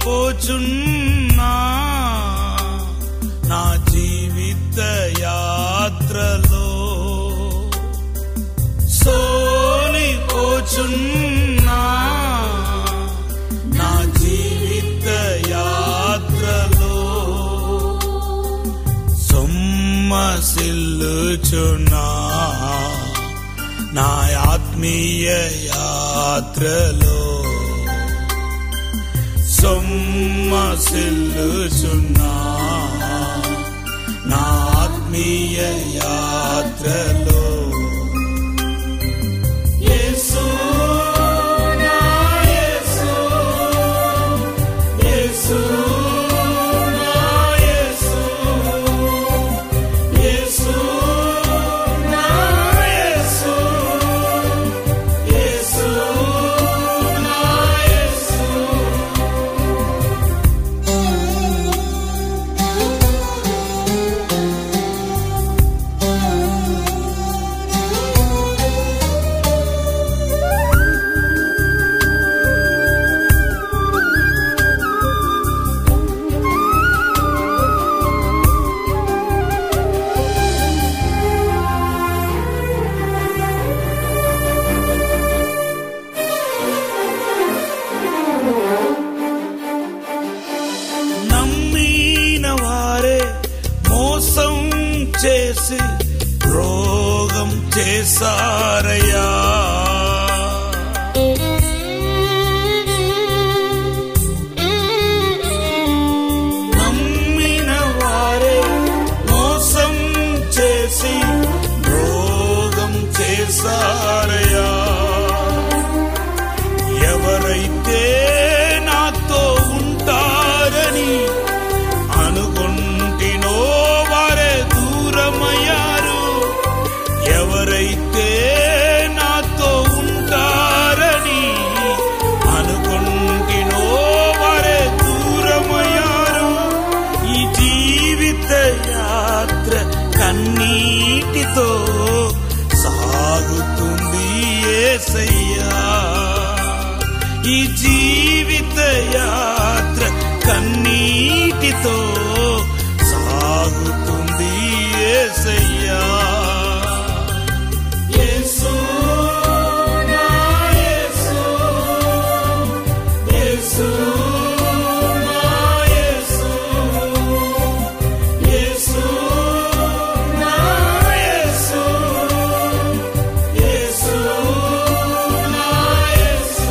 సోలిపోచున్నా నా జీవిత యాత్రలో సోలిపోచున్నా నా జీవిత యాత్రలో సొమ్మసిల్లుచున్నా నా ఆత్మీయ యాత్రలో సొమ్మసిల్లుచున్నా నా ఆత్మీయ యాత్రలో యేసు నా యేసు యేసు నా యేసు యేసు నా యేసు యేసు నా యేసు నమ్మిన వారే మోసం చేసి రోగం చేసారయ్యా నమ్మిన వారే మోసం చేసి రోగం చేసారయ్యా ఎవరైతే నాతో ఉంటారని అనుకుంటినో వారే దూరమయ్యారు ఎవరైతే నాతో ఉంటారని అనుకుంటినో వారే దూరమయ్యారు ఈ జీవిత యాత్ర కన్నీటితో సాగుతుంది ఏసయ్యా ఈ జీవిత యాత్ర కన్నీటితో సాగుతుంది ఏసయ్యా యేసు నా యేసు యేసు నా యేసు యేసు నా యేసు యేసు నా యేసు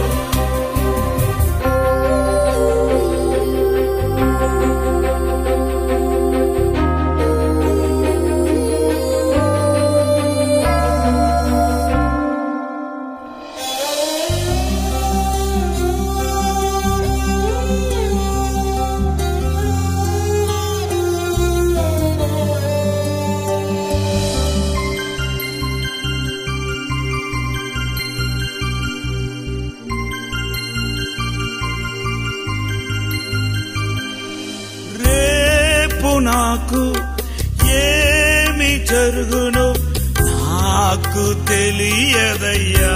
రేపు నాకు ఏమి జరుగును నాకు తెలియదయ్యా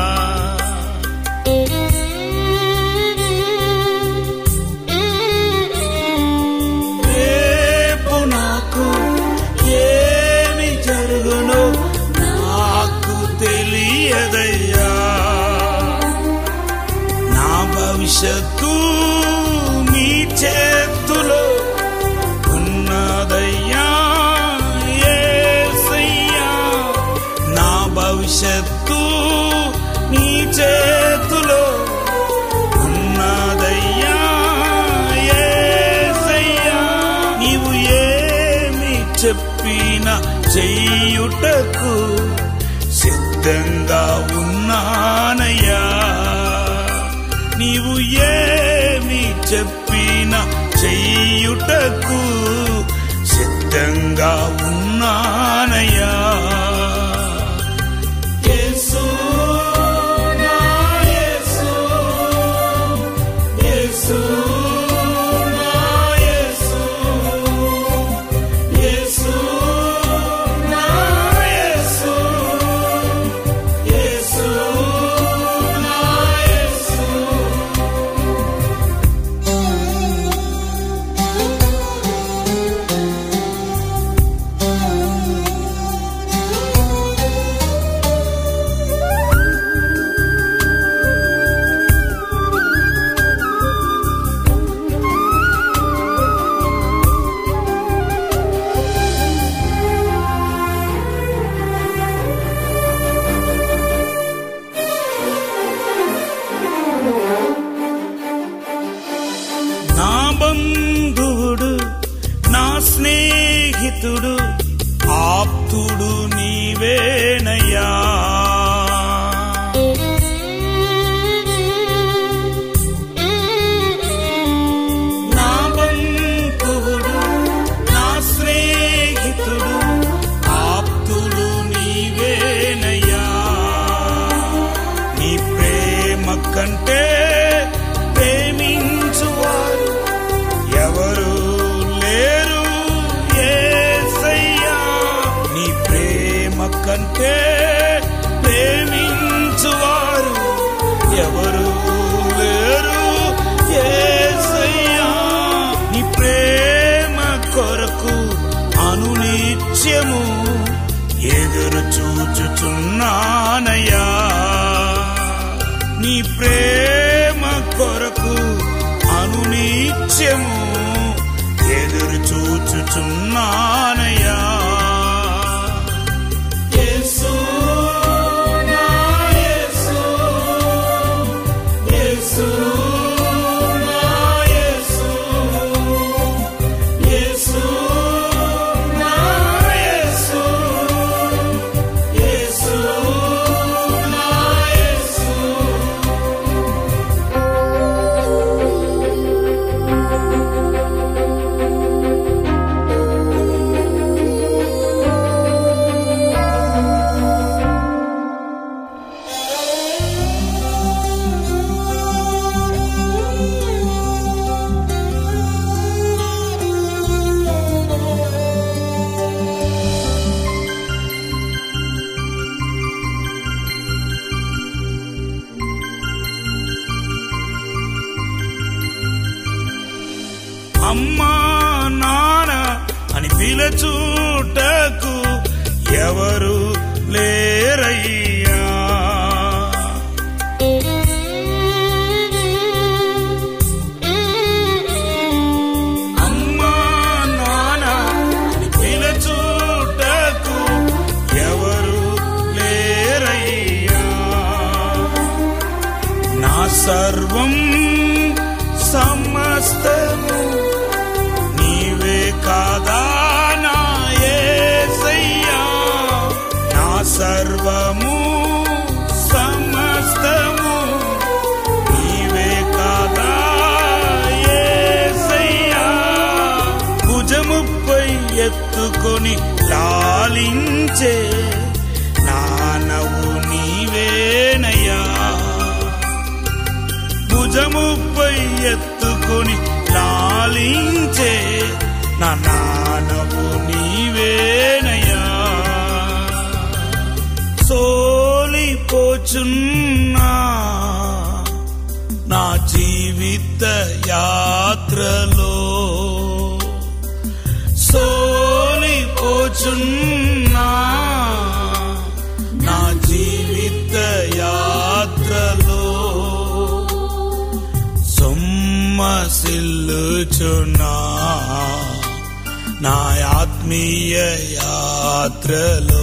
రేపు నాకు ఏమి జరుగును నాకు తెలియదయ్యా నా భవిష్యత్తు నీ చేతులో ఉన్నదయ్యా యేసయ్యా నా భవిష్యత్తు నీ చేతులో ఉన్నదయ్యా యేసయ్యా నీవు ఏమి చెప్పిన చెయ్యుటకు సిద్ధంగా ఉన్నానయ్యా నీవు ఏమి చెప్పిన చెయ్యుటకు సిద్ధంగా ఉన్నానయ్యా యేసు నా యేసు యేసు నా యేసు యేసు నా యేసు యేసు నా యేసు స్నేహితుడు ఆప్తుడు నీవేనయ్యా నా బంధువుడు నా స్నేహితుడు ఆప్తుడు నీవేనయ్యా నీ ప్రేమ కంటే ప్రేమించువారు ఎవరు లేరు యేసయ్యా నీ ప్రేమ కంటే ప్రేమించువారు ఎవరు లేరు యేసయ్యా నీ ప్రేమ కొరకు అనునిత్యము ఎదురు చూచుచున్నానయ్యా నీ ప్రేమ కొరకు అనునిత్యము ఎదురు చూచుచున్నానయ్యా యేసు నా యేసు యేసు నా యేసు యేసు నా యేసు యేసు నా యేసు అమ్మా నాన్న అని పిలచూటకు ఎవరు లేరయ్యా అమ్మా నాన్న అని పిలచూటకు ఎవరు లేరయ్యా నా సర్వం సమస్తము నీవే కాదా నా యేసయ్యా నా సర్వము సమస్తము నీవే కాదా యేసయ్యా భుజముపై ఎత్తుకొని లాలించే నానవు నీవేనయ్యా భుజముపై ఎత్తుకొని లాలించే నా నానవు నీవేనయ్యా సోలిపోచున్నా నా జీవిత యాత్రలో సోలిపోచున్నా నా జీవిత యాత్రలో సొమ్మసిల్లుచున్నా నా ఆత్మీయ యాత్రలో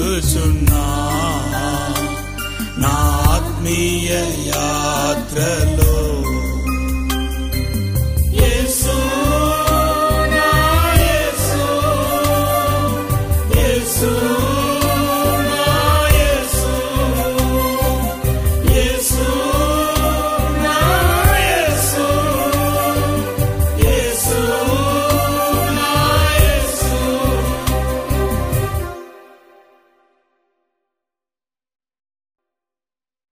సొమ్మసిల్లుచున్నా నా ఆత్మీయ యాత్రలో